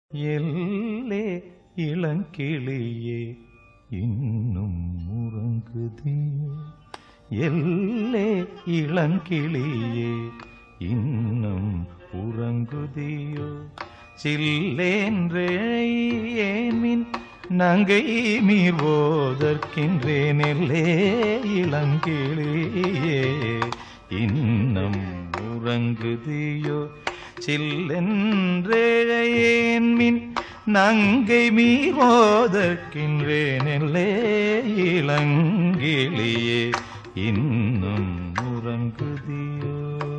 எல்லே இளங்கிளியே இன்னும் உறங்குதியே எல்லே இளங்கிளியே இன்னும் உறங்குதியோ சில்லேன்றேன் நங்கை மீர் போதற்கின்றேன் எல்லே இளங்கிளியே இன்னும் உறங்குதியோ சில்லென்றேன் மின் நங்கை மீவோதற்கின்றேன் எல்லே இளங்கிளியே இன்னும் உறங்குதியோ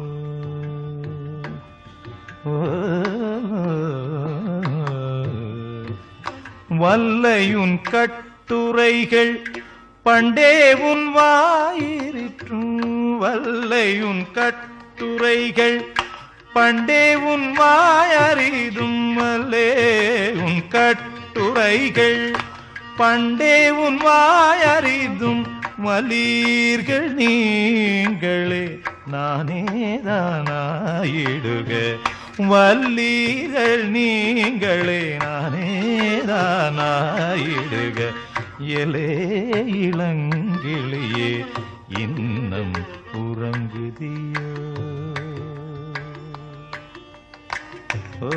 ஓ, வல்லையுன் கட்டுரைகள் பண்டே உன் வாயிரிற்றும் வல்லையுன் கட்டுரைகள் பண்டே உன் வாயறிதும் வல்லே உன் கட்டுரைகள் பண்டே உன் வாயறிதும் வலீர்கள் நீங்களே நானே தானாயிடுக வல்லீர்கள் நீங்களே நானே தானாயிடுக எலே இளங்கிளியே இன்னம் உறங்குதியோ ஓ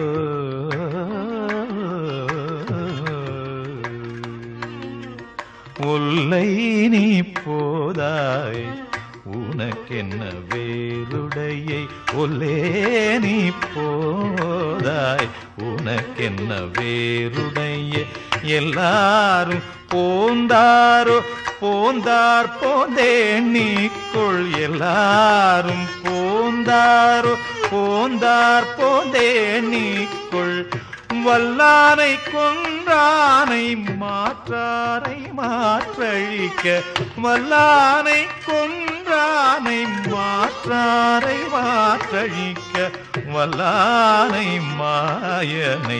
ஒல்லை நீ போதாய் உனக்கென்ன வேறுடையை ஒல்லே நீ போதாய் உனக்கென்ன வேறுடைய எல்லாரும் போந்தாரோ போந்தார் போந்தே நீக்குள் எல்லாரும் போந்தாரோ போந்தார் போந்தே நீக்குள் வல்லானை கொன்றானை மாற்றாரை மாற்றழிக்க வல்லானை கொன்றானை மாற்றாரை மாற்றழிக்க வல்லானை மாயனை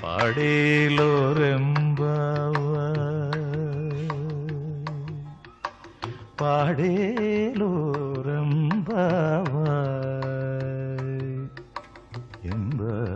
பாடேலோரெம்பாவ பாடேலோரெம்பாவ என்ப